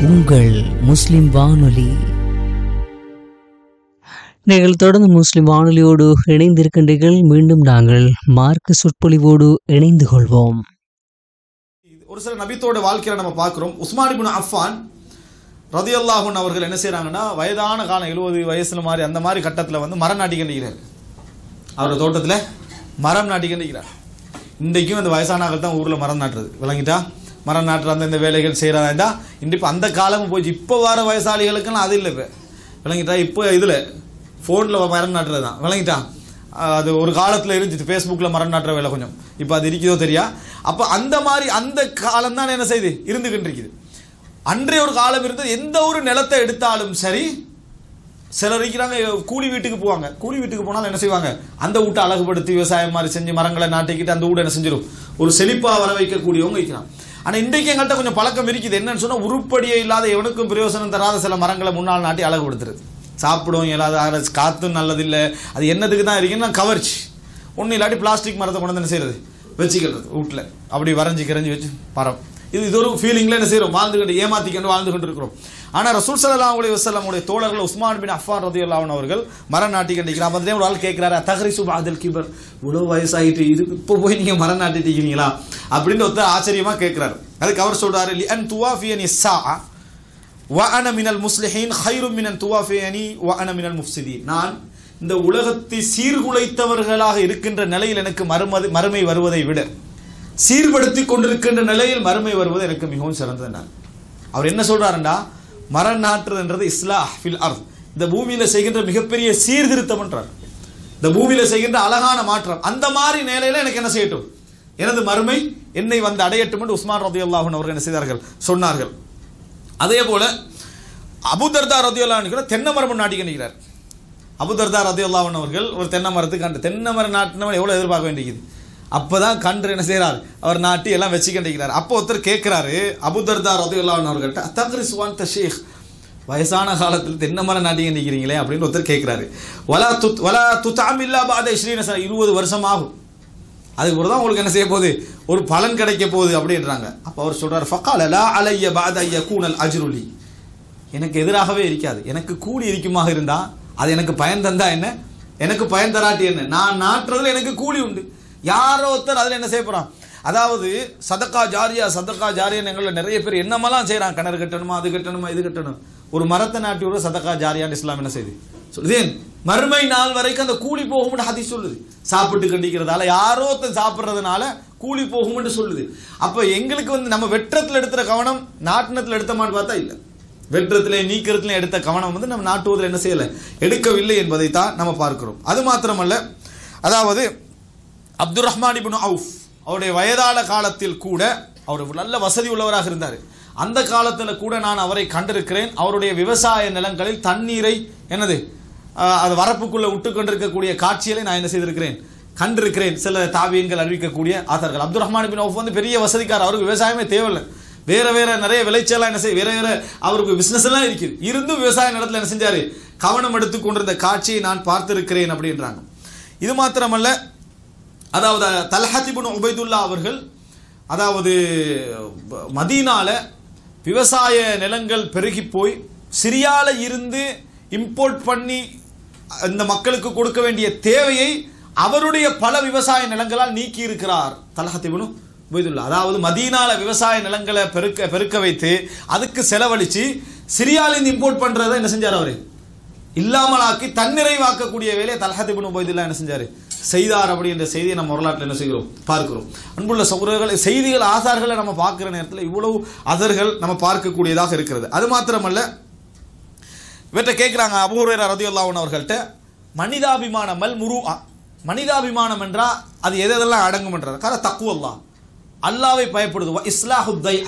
உங்கள் முஸ்லிம் வானொலி நீங்கள் தொடர்ந்து முஸ்லிம் வானொலியோடு இணைந்திருக்கின்றீர்கள் மீண்டும் நாங்கள் மார்க்க சொற்பொழிவோடு இணைந்து கொள்வோம் ஒரு சில நபித்தோட வாழ்க்கையில நம்ம பார்க்கிறோம் உஸ்மான் இப்னு அஃபான் ரதியல்லாஹுன் அவர்கள் என்ன செய்றாங்கன்னா வயதான காலம் எழுபது வயசுல மாதிரி அந்த மாதிரி கட்டத்தில் வந்து மரம் நாட்டி கண்டிக்கிறார் அவரோட தோட்டத்தில் மரம் நாட்டி கண்டிக்கிறார் இன்றைக்கும் அந்த வயசான ஆட்கள் தான் ஊரில் மரம் நாட்டுறது விளங்கிட்டா மரம் நாட்டுற அந்த இந்த வேலைகள் செய்கிறதா இன்று இப்போ அந்த காலமும் போச்சு இப்போ வர வயசாளிகளுக்கெல்லாம் அது இல்லை இப்போ விளங்கிட்டா இப்போ இதில் ஃபோனில் மரம் நாட்டுறது தான் விளங்கிட்டா அஹ் அது ஒரு காலத்தில் இருந்துச்சு ஃபேஸ்புக்கில் மரம் நாட்டுற வேலை கொஞ்சம் இப்போ அது இருக்குதோ தெரியா அப்போ அந்த மாதிரி அந்த காலம் தான் என்ன செய்யுது இருந்துகிட்டு இருக்குது அன்றைய ஒரு காலம் இருந்தது எந்த ஒரு நிலத்தை எடுத்தாலும் சரி சிலர் இருக்கிறாங்க கூலி வீட்டுக்கு போவாங்க கூலி வீட்டுக்கு போனாலும் என்ன செய்வாங்க அந்த வீட்டை அழகுபடுத்தி விவசாயம் மாதிரி செஞ்சு மரங்களை நாட்டிக்கிட்டு அந்த வீடு என்ன செஞ்சிடும் ஒரு செழிப்பாக வர வைக்கக்கூடியவங்க இருக்கிறாங்க ஆனால் இன்றைக்கு எங்கள்கிட்ட கொஞ்சம் பழக்கம் இருக்குது என்னன்னு சொன்னால் உருப்படியே இல்லாத எவனுக்கும் பிரயோசனம் தராத சில மரங்களை முன்னால் நாட்டி அழகுபடுத்துறது சாப்பிடும் இல்லாத காற்றும் நல்லதில்லை அது என்னதுக்கு தான் இருக்குன்னா கவர்ச்சி ஒன்றும் இல்லாட்டி பிளாஸ்டிக் மரத்தை கொண்டு வந்து என்ன செய்யறது வச்சுக்கிறது வீட்டில் அப்படி வரைஞ்சி கிரைஞ்சி வச்சு மரம் இது இது ஒரு ஃபீலிங்கில் என்ன செய்கிறோம் வாழ்ந்துக்கிட்டு ஏமாத்திக்கொண்டு வாழ்ந்து கொண்டு இருக்கிறோம் ஆனால் ரசூல் சல்லல்லாஹு அலைஹி வஸல்லம் உடைய தோழர்கள் உஸ்மான் பின் அஃபான் ரதியல்லாஹு அன்ஹு அவர்கள் மரம் நாட்டி கண்டிக்கிறார் அப்போ ஒரு ஆள் கேட்கிறாரு தகரி சுபாதல் கிபர் இவ்வளோ வயசாகிட்டு இது இப்போ போய் நீங்கள் மரம் நாட்டிட்டீங்களா அப்படின்னு ஒருத்தர் ஆச்சரியமாக கேட்குறாரு அதுக்கு அவர் சொல்றாரு லி அன் துவாஃபியனி சா வஅன மினல் முஸ்லிஹீன் ஹைரும் மினன் துவாஃபியனி வஅன மினல் முஃப்சிதீன் நான் இந்த உலகத்தை சீர்குலைத்தவர்களாக இருக்கின்ற நிலையில் எனக்கு மறுமது மறுமை வருவதை விட சீர்படுத்தி கொண்டிருக்கின்ற நிலையில் மறுமை வருவது எனக்கு மிகவும் சிறந்தது நான் அவர் என்ன சொல்றாருண்டா மரம் நாட்டுறதுன்றது இஸ்லாஹ் ஃபில் அர்த் இந்த பூமியில செய்கின்ற மிகப்பெரிய சீர்திருத்தம் என்றார் இந்த பூமியில செய்கின்ற அழகான மாற்றம் அந்த மாதிரி நிலையில எனக்கு என்ன செய்யட்டும் எனது மறுமை என்னை வந்து அடையட்டும் என்று உஸ்மான் ரதி அல்லாஹன் அவர்கள் என்ன செய்தார்கள் சொன்னார்கள் அதே போல அபுதர்தா ரதி அல்லாஹன் கூட தென்னை மரம் நாட்டி கண்டிக்கிறார் அபுதர்தா ரதி அல்லாஹன் அவர்கள் ஒரு தென்னை மரத்துக்கு கண்டு தென்னை மரம் நாட்டினவன் எவ்வளவு எதிர்பார்க்க வேண்டியது அப்பதான் கன்று என்ன செய்கிறார் அவர் நாட்டி எல்லாம் வச்சு கண்டிக்கிறார் அப்போ ஒருத்தர் கேட்கிறாரு அபுதர்தா ரதி அல்லாஹன் அவர்கள்ட்ட அத்தக்ரி சுவான் ஷேக் வயசான காலத்தில் தென்னை மரம் நாட்டி கண்டிக்கிறீங்களே அப்படின்னு ஒருத்தர் கேட்கிறாரு வலா துத் வலா துத்தாமில்லா பாத ஸ்ரீனசா இருபது வருஷம் ஆகும் அதுக்கு பிறகு தான் உங்களுக்கு என்ன செய்ய போகுது ஒரு பலன் கிடைக்க போகுது அப்படின்றாங்க அப்போ அவர் சொல்றார் ஃபக்கால லா அலைய பாத ஐய கூனல் அஜ்ருலி எனக்கு எதிராகவே இருக்காது எனக்கு கூலி இருக்குமாக இருந்தா அது எனக்கு பயன் தந்தா என்ன எனக்கு பயன் தராட்டி என்ன நான் நாட்டுறதுல எனக்கு கூலி உண்டு யாரோ ஒருத்தர் அதில் என்ன செய்ய போறான் அதாவது சதக்கா ஜாரியா சதக்கா ஜாரியான்னு எங்களில் நிறைய பேர் என்னமெல்லாம் செய்கிறான் கிணறு கட்டணுமா அது கட்டணுமா இது கட்டணும் ஒரு மரத்தை நாட்டி விட சதக்கா ஜாரியான்னு இஸ்லாம் என்ன செய்யுது சொல்லுது ஏன் மறுமை நாள் வரைக்கும் அந்த கூலி போகும்னு ஹதீஸ் சொல்லுது சாப்பிட்டு கண்டிக்கிறதால யாரோ ஒருத்தன் சாப்பிட்றதுனால கூலி போகும்னு சொல்லுது அப்போ எங்களுக்கு வந்து நம்ம வெற்றத்தில் எடுத்துற கவனம் நாட்டினத்தில் எடுத்தமான்னு பார்த்தா இல்லை வெற்றத்திலே நீக்கிறதுல எடுத்த கவனம் வந்து நம்ம நாட்டுவதில் என்ன செய்யலை எடுக்கவில்லை என்பதை தான் நம்ம பார்க்கிறோம் அது மாத்திரமல்ல அதாவது அப்துல் ரஹ்மான் இப்னு அவுஃப் அவருடைய வயதான காலத்தில் கூட அவர் நல்ல வசதி உள்ளவராக இருந்தார் அந்த காலத்தில் கூட நான் அவரை கண்டிருக்கிறேன் அவருடைய விவசாய நிலங்களில் தண்ணீரை என்னது ஆஹ், அது வரப்புக்குள்ள விட்டு கொண்டிருக்கக்கூடிய காட்சிகளை நான் என்ன செய்திருக்கிறேன் கண்டிருக்கிறேன் சில தாவியங்கள் அறிவிக்கக்கூடிய ஆதார்கள் அப்துல் ரஹ்மான் பின் அவுஃப் வந்து பெரிய வசதிக்காரர் அவருக்கு விவசாயமே தேவையில்லை வேற வேற நிறைய விளைச்சலாம் என்ன செய்ய வேற வேற அவருக்கு பிசினஸ் எல்லாம் இருக்குது இருந்தும் விவசாய நிலத்தில் என்ன செஞ்சாரு கவனம் எடுத்து கொண்டிருந்த காட்சியை நான் பார்த்திருக்கிறேன் அப்படின்றாங்க இது மாத்திரமல்ல அதாவது தல்ஹத்திபுன் உபைதுல்லா அவர்கள் அதாவது ப- மதீனால விவசாய நிலங்கள் பெருகி போய் சிரியால இருந்து இம்போர்ட் பண்ணி இந்த மக்களுக்கு கொடுக்க வேண்டிய தேவையை அவருடைய பல விவசாய நிலங்களால் நீக்கி இருக்கிறார் தல்ஹத்திபுன் உபைதுல்லா அதாவது மதீனால விவசாய நிலங்களை பெருக்க பெருக்க வைத்து அதுக்கு செலவழிச்சு சிரியாலிருந்து இம்போர்ட் பண்றதை என்ன செஞ்சார் அவரு இல்லாமலாக்கி தன்னிறைவாக்கக்கூடிய வேலையை தல்ஹத்திபின் உபைதுல்லா என்ன செஞ்சாரு செய்தார் அப்படின்ற செய்தியை நம்ம வரலாற்றில் என்ன செய்கிறோம் பார்க்கிறோம் அன்புள்ள சகோதரர்களை செய்திகள் ஆசார்களை நம்ம பார்க்கிற நேரத்தில் இவ்வளவு அதர்கள் நம்ம பார்க்கக்கூடியதாக இருக்கிறது அது மாத்திரமல்ல இவற்றை கேட்குறாங்க அபூர்வரா ரதியுல்லாவன் அவர்கள்ட்ட மனிதாபிமானம் மல் முரு மனிதாபிமானம் என்றா அது எது எதெல்லாம் அடங்கும்ன்றது கார தக்குவல்லா அல்லாவை பயப்படுது இஸ்லாஹு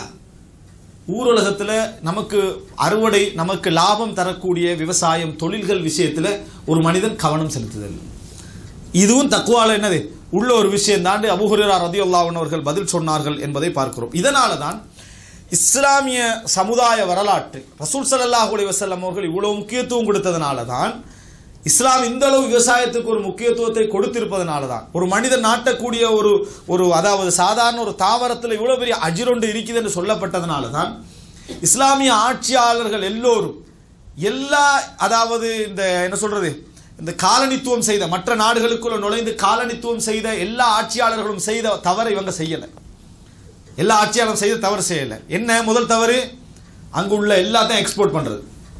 ஊரலகத்தில் நமக்கு அறுவடை நமக்கு லாபம் தரக்கூடிய விவசாயம் தொழில்கள் விஷயத்தில் ஒரு மனிதன் கவனம் செலுத்துதல் இதுவும் தக்குவால என்னது உள்ள ஒரு விஷயம் தாண்டி அபுஹுரா ரதியுல்லாவன் அவர்கள் பதில் சொன்னார்கள் என்பதை பார்க்கிறோம் இதனால தான் இஸ்லாமிய சமுதாய வரலாற்று ரசூல் ஸல்லல்லாஹு அலைஹி வஸல்லம் அவர்கள் இவ்வளவு முக்கியத்துவம் கொடுத்ததனால தான் இஸ்லாம் இந்த அளவு விவசாயத்துக்கு ஒரு முக்கியத்துவத்தை கொடுத்திருப்பதனால தான் ஒரு மனிதன் நாட்டக்கூடிய ஒரு ஒரு அதாவது சாதாரண ஒரு தாவரத்தில் இவ்வளவு பெரிய அஜிரொண்டு இருக்குது என்று சொல்லப்பட்டதனால தான் இஸ்லாமிய ஆட்சியாளர்கள் எல்லோரும் எல்லா அதாவது இந்த என்ன சொல்றது இந்த காலனித்துவம் செய்த மற்ற நாடுகளுக்குள்ள நுழைந்து காலனித்துவம் செய்த எல்லா ஆட்சியாளர்களும் செய்த தவறை இவங்க செய்யலை எல்லா ஆட்சியாளரும் செய்த தவறு செய்யலை என்ன முதல் தவறு அங்க உள்ள எல்லாத்தையும் எக்ஸ்போர்ட் பண்றது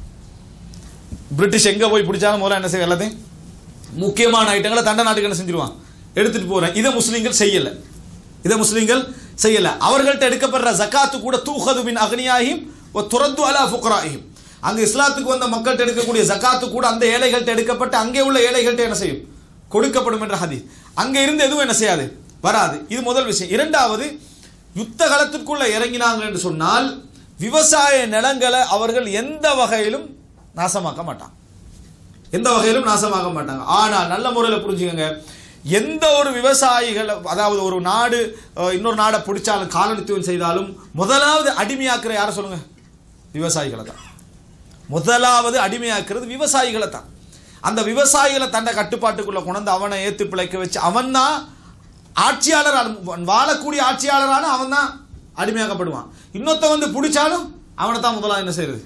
பிரிட்டிஷ் எங்க போய் பிடிச்சாலும் முதல்ல என்ன செய்ய எல்லாத்தையும் முக்கியமான ஐட்டங்களை தண்ட நாட்டுக்கு என்ன செஞ்சிருவான் எடுத்துட்டு போறேன் இதை முஸ்லீம்கள் செய்யல இதை முஸ்லீம்கள் செய்யல அவர்கள்ட்ட எடுக்கப்படுற ஜக்காத்து கூட தூஹது மின் அக்னியாகிம் ஒ துரத்து அலா ஃபுக்ராஹிம் அங்க இஸ்லாத்துக்கு வந்த மக்கள்கிட்ட எடுக்கக்கூடிய ஜக்காத்து கூட அந்த ஏழைகள்ட்ட எடுக்கப்பட்டு அங்கே உள்ள ஏழைகள்ட்ட என்ன செய்யும் கொடுக்கப்படும் என்ற ஹதீஸ் அங்க இருந்து எதுவும் என்ன செய்யாது வராது இது முதல் விஷயம் இரண்டாவது யுத்த காலத்திற்குள்ள இறங்கினாங்க என்று சொன்னால் விவசாய நிலங்களை அவர்கள் எந்த வகையிலும் நாசமாக்க மாட்டாங்க எந்த வகையிலும் நாசமாக மாட்டாங்க ஆனால் நல்ல முறையில் புரிஞ்சுக்கங்க எந்த ஒரு விவசாயிகள் அதாவது ஒரு நாடு அஹ், இன்னொரு நாடை பிடிச்சாலும் காலனித்துவம் செய்தாலும் முதலாவது அடிமையாக்குற யாரை சொல்லுங்க விவசாயிகளை தான் முதலாவது அடிமையாக்குறது விவசாயிகளை தான் அந்த விவசாயிகளை தன்னை கட்டுப்பாட்டுக்குள்ள கொண்டு அவனை ஏத்து பிழைக்க வச்சு அவன் தான் ஆட்சியாளர் வாழக்கூடிய ஆட்சியாளரான அவன் தான் அடிமையாக்கப்படுவான் இன்னொருத்த வந்து பிடிச்சாலும் அவனை தான் முதலாவது என்ன செய்யறது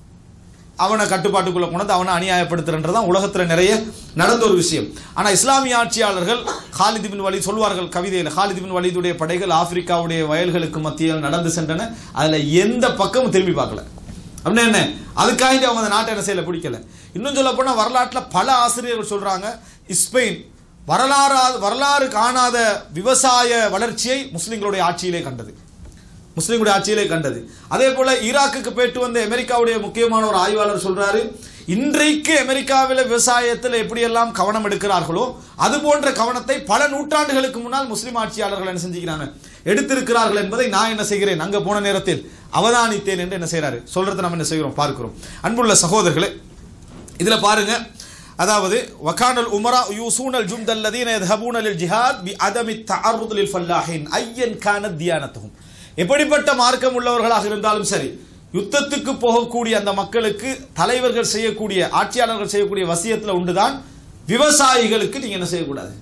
அவனை கட்டுப்பாட்டுக்குள்ள கொண்டு அவனை அநியாயப்படுத்துறன்றதான் உலகத்துல நிறைய நடந்த ஒரு விஷயம் ஆனா இஸ்லாமிய ஆட்சியாளர்கள் ஹாலித் பின் வலி சொல்வார்கள் கவிதையில் ஹாலித் பின் வலிதுடைய படைகள் ஆப்பிரிக்காவுடைய வயல்களுக்கு மத்தியில் நடந்து சென்றன அதுல எந்த பக்கமும் திரும்பி பார்க்கல அப்படின்னா என்ன அதுக்காக அவங்க அந்த நாட்டை என்ன செய்யல பிடிக்கல இன்னும் சொல்ல போனா வரலாற்றுல பல ஆசிரியர்கள் சொல்றாங்க ஸ்பெயின் வரலாறா வரலாறு காணாத விவசாய வளர்ச்சியை முஸ்லிம்களுடைய ஆட்சியிலே கண்டது முஸ்லிம்களுடைய ஆட்சியிலே கண்டது அதே போல ஈராக்குக்கு போயிட்டு வந்த அமெரிக்காவுடைய முக்கியமான ஒரு ஆய்வாளர் சொல்றாரு இன்றைக்கு அமெரிக்காவில் விவசாயத்தில் எப்படியெல்லாம் கவனம் எடுக்கிறார்களோ அது போன்ற கவனத்தை பல நூற்றாண்டுகளுக்கு முன்னால் முஸ்லிம் ஆட்சியாளர்கள் என்ன செஞ்சுக்கிறாங்க எடுத்திருக்கிறார்கள் என்பதை நான் என்ன செய்கிறேன் அங்க போன நேரத்தில் அவதானித்தேன் என்று என்ன செய்றாரு சொல்றதை நம்ம என்ன செய்கிறோம் பார்க்கிறோம் அன்புள்ள சகோதரர்களே இதுல பாருங்க அதாவது வகானல் உமரா யூசூனல் ஜும்தல்லதீன யذهبون للجهاد بعدم التعرض للفلاحين ايا كانت ديانتهم எப்படிப்பட்ட மார்க்கம் உள்ளவர்களாக இருந்தாலும் சரி யுத்தத்துக்கு போகக்கூடிய அந்த மக்களுக்கு தலைவர்கள் செய்யக்கூடிய ஆட்சியாளர்கள் செய்யக்கூடிய வசியத்தில் உண்டுதான் விவசாயிகளுக்கு நீங்க என்ன செய்யக்கூடாது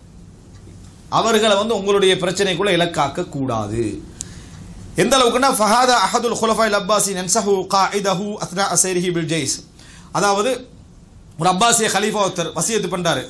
அவர்களை வந்து உங்களுடைய பிரச்சனைக்குள்ள இலக்காக்க கூடாது எந்த அளவுக்குன்னா ஃபஹாதா அஹதுல் ஹுலஃபாயில் அப்பாசி நன்சஹு காஇதஹு அத்னா அசைரிஹி பில் ஜெய்ஸ் அதாவது ஒரு அப்பாசிய ஹலீஃபா ஒருத்தர் வசியத்து பண்றாரு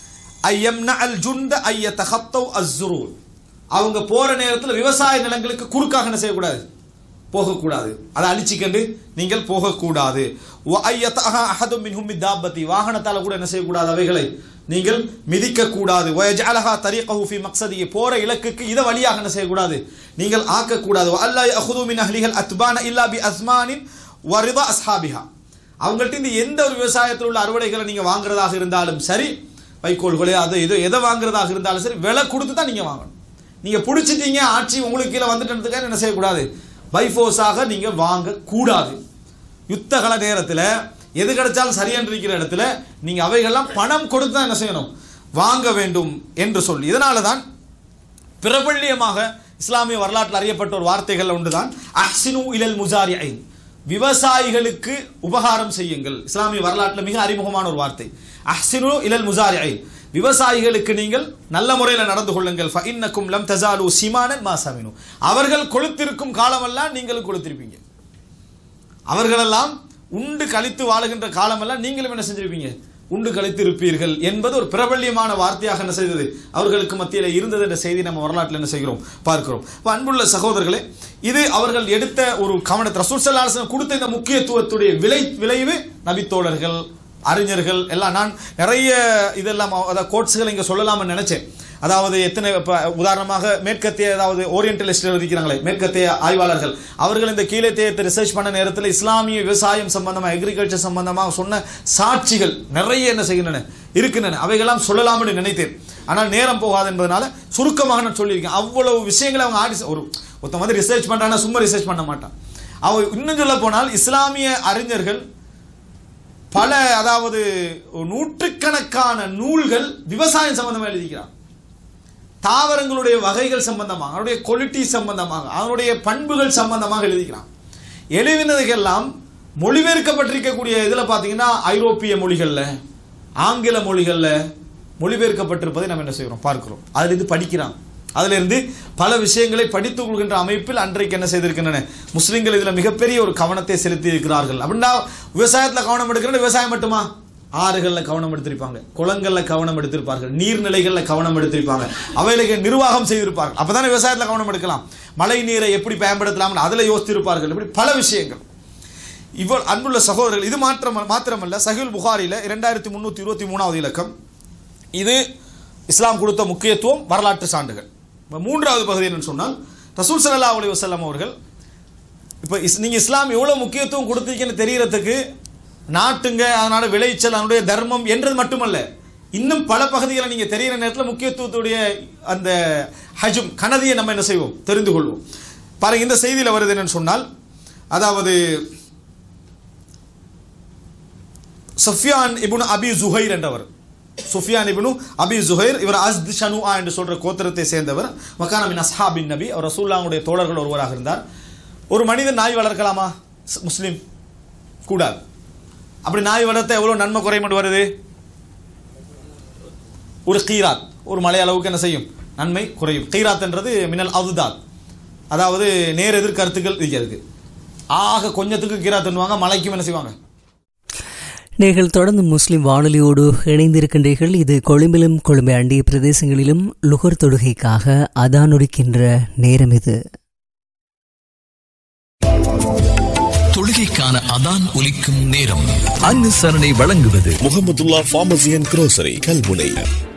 ஐயம்ன அல் ஜுண்ட ஐய தஹத்தவ் அஸ்ஸுரூர் அவங்க போற நேரத்தில் விவசாய நிலங்களுக்கு குறுக்காக என்ன செய்யக்கூடாது போகக்கூடாது அதை அழிச்சிக்கண்டு நீங்கள் போகக்கூடாது வ ஐயத்தஹ அஹதும் மின்ஹும் பித்தாபத்தி வாகனத்தால கூட என்ன செய்யக்கூடாது அவைகளை நீங்கள் மிதிக்க கூடாது வயஜஅலஹா தரீகஹு ஃபி மக்ஸதிஹி போற இலக்குக்கு இதை வழியாக என்ன செய்யக்கூடாது நீங்கள் ஆக்கக்கூடாது வ அல்லா யஅஹுது மின் அஹ்லிஹல் அத்பான இல்லா பி அஸ்மானின் வரிதா அஸ்ஹாபிஹா அவங்கள்ட்ட இந்த எந்த ஒரு விவசாயத்தில் உள்ள அறுவடைகளை நீங்க வாங்குறதாக இருந்தாலும் சரி வைக்கோல்களே அது இது எதை வாங்குறதாக இருந்தாலும் சரி விலை கொடுத்து தான் நீங்க வாங்கணும் நீங்க பிடிச்சிட்டீங்க ஆட்சி உங்களுக்கு கீழே வந்துட்டதுக்காக என்ன செய்யக்கூடாது பைஃபோர்ஸாக நீங்க வாங்க கூடாது யுத்த கால நேரத்தில் எது கிடைச்சாலும் சரியான இருக்கிற இடத்துல நீங்க அவைகள்லாம் பணம் கொடுத்து தான் என்ன செய்யணும் வாங்க வேண்டும் என்று சொல்லி இதனால தான் பிரபல்யமாக இஸ்லாமிய வரலாற்றில் அறியப்பட்ட ஒரு வார்த்தைகள் உண்டுதான் அஹ்சினு இலல் முஜாரி ஐன் விவசாயிகளுக்கு உபகாரம் செய்யுங்கள் இஸ்லாமிய வரலாற்றில் மிக அறிமுகமான ஒரு வார்த்தை அஹ்சினு இலல் முஜாரி ஐன் விவசாயிகளுக்கு நீங்கள் நல்ல முறையில் நடந்து கொள்ளுங்கள் ஃபஇன்னக்கும் லம் தஸாலு சிமானன் மா சமினு அவர்கள் கொளுத்திருக்கும் காலமெல்லாம் நீங்களும் கொளுத்திருப்பீங்க அவர்களெல்லாம் உண்டு கழித்து வாழுகின்ற காலமெல்லாம் நீங்களும் என்ன செஞ்சிருப்பீங்க உண்டு கழித்து இருப்பீர்கள் என்பது ஒரு பிரபல்யமான வார்த்தையாக என்ன செய்தது அவர்களுக்கு மத்தியில் இருந்தது என்ற செய்தி நம்ம வரலாற்றில் என்ன செய்கிறோம் பார்க்கிறோம் அப்ப அன்புள்ள சகோதரர்களே இது அவர்கள் எடுத்த ஒரு கவனத்தை ரசூல் ஸல்லல்லாஹு அலைஹி வஸல்லம் கொடுத்த இந்த முக்கியத்துவத்துடைய விளை விளைவு நபித்தோழர்கள் அறிஞர்கள் எல்லாம் நான் நிறைய இதெல்லாம் அதாவது கோட்ஸுகள் இங்கே சொல்லலாம்னு நினைச்சேன் அதாவது எத்தனை இப்போ உதாரணமாக மேற்கத்திய அதாவது ஓரியன்டலிஸ்ட் இருக்கிறாங்களே மேற்கத்திய ஆய்வாளர்கள் அவர்கள் இந்த கீழத்தேயத்தை ரிசர்ச் பண்ண நேரத்தில் இஸ்லாமிய விவசாயம் சம்பந்தமாக அக்ரிகல்ச்சர் சம்பந்தமாக சொன்ன சாட்சிகள் நிறைய என்ன செய்கின்றன இருக்கின்றன அவைகளாம் சொல்லலாம்னு நினைத்தேன் ஆனால் நேரம் போகாது என்பதனால சுருக்கமாக நான் சொல்லியிருக்கேன் அவ்வளவு விஷயங்களை அவங்க ஆடி ஒரு ஒருத்தன் வந்து ரிசர்ச் பண்ணுறான்னா சும்மா ரிசர்ச் பண்ண மாட்டான் அவ இன்னும் சொல்ல போனால் இஸ்லாமிய அறிஞர்கள் பல அதாவது நூற்றுக்கணக்கான நூல்கள் விவசாயம் சம்பந்தமாக எழுதிக்கிறான் தாவரங்களுடைய வகைகள் சம்பந்தமாக அவருடைய குவாலிட்டி சம்பந்தமாக அவருடைய பண்புகள் சம்பந்தமாக எழுதிக்கிறான் எழுதினதுக்கெல்லாம் மொழிபெயர்க்கப்பட்டிருக்கக்கூடிய இதில் பார்த்தீங்கன்னா ஐரோப்பிய மொழிகளில் ஆங்கில மொழிகளில் மொழிபெயர்க்கப்பட்டிருப்பதை நம்ம என்ன செய்கிறோம் பார்க்கிறோம் அதில் இது படிக்கிறான் அதிலிருந்து பல விஷயங்களை படித்துக் கொள்கின்ற அமைப்பில் அன்றைக்கு என்ன செய்திருக்கின்றன முஸ்லிம்கள் இதில் மிகப்பெரிய ஒரு கவனத்தை செலுத்தி இருக்கிறார்கள் அப்படின்னா விவசாயத்தில் கவனம் எடுக்கிற விவசாயம் மட்டுமா ஆறுகளில் கவனம் எடுத்திருப்பாங்க குளங்களில் கவனம் எடுத்திருப்பார்கள் நீர்நிலைகளில் கவனம் எடுத்திருப்பாங்க அவைகளுக்கு நிர்வாகம் செய்திருப்பார்கள் அப்பதானே விவசாயத்தில் கவனம் எடுக்கலாம் மழை நீரை எப்படி பயன்படுத்தலாம்னு அதில் யோசித்திருப்பார்கள் இப்படி பல விஷயங்கள் இவ்வளவு அன்புள்ள சகோதரர்கள் இது மாத்திரம் மாத்திரமல்ல சஹில் புகாரில இரண்டாயிரத்தி முந்நூற்றி இருபத்தி மூணாவது இலக்கம் இது இஸ்லாம் கொடுத்த முக்கியத்துவம் வரலாற்று சான்றுகள் இப்ப மூன்றாவது பகுதி என்னன்னு சொன்னால் ரசூல் ஸல்லல்லாஹு அலைஹி வஸல்லம் அவர்கள் இப்போ இஸ் நீங்கள் இஸ்லாம் எவ்வளோ முக்கியத்துவம் கொடுத்தீங்கன்னு தெரியறதுக்கு நாட்டுங்க அதனால விளைச்சல் அதனுடைய தர்மம் என்றது மட்டுமல்ல இன்னும் பல பகுதிகளை நீங்கள் தெரியிற நேரத்தில் முக்கியத்துவத்துடைய அந்த ஹஜும் கனதியை நம்ம என்ன செய்வோம் தெரிந்து கொள்வோம் பாருங்க இந்த செய்தியில் வருது என்னன்னு சொன்னால் அதாவது சஃபியான் இப்னு அபி ஜுஹைர் என்றவர் சுஃபியான் இப்னு அபி ஜுஹைர் இவர் அஸ்த் ஷனுஆ என்று சொல்ற கோத்திரத்தை சேர்ந்தவர் வக்கான மின் அஸ்ஹாபின் நபி அவர் ரசூல்லாவுடைய தோழர்கள் ஒருவராக இருந்தார் ஒரு மனிதன் நாய் வளர்க்கலாமா ஸ்- முஸ்லிம் கூடாது அப்படி நாய் வளர்த்த எவ்வளோ நன்மை குறைமட்டு வருது ஒரு கீராத் ஒரு மலை அளவுக்கு என்ன செய்யும் நன்மை குறையும் கீராத் என்றது மினல் அதுதாத் அதாவது நேர் எதிர் கருத்துக்கள் இருக்கிறது ஆக கொஞ்சத்துக்கு கீராத் பண்ணுவாங்க மலைக்கும் என்ன செய்வாங்க நீங்கள் தொடர்ந்து முஸ்லிம் வானொலியோடு இணைந்திருக்கின்றீர்கள் இது கொழும்பிலும் கொழும்பை அண்டிய பிரதேசங்களிலும் லுகர் தொடுகைக்காக அதானொடுக்கின்ற நேரம் இது தொழுகைக்கான அதான் ஒலிக்கும் நேரம் அனுசரணை வழங்குவது Mohamedulla pharmacy and grocery Kalmunai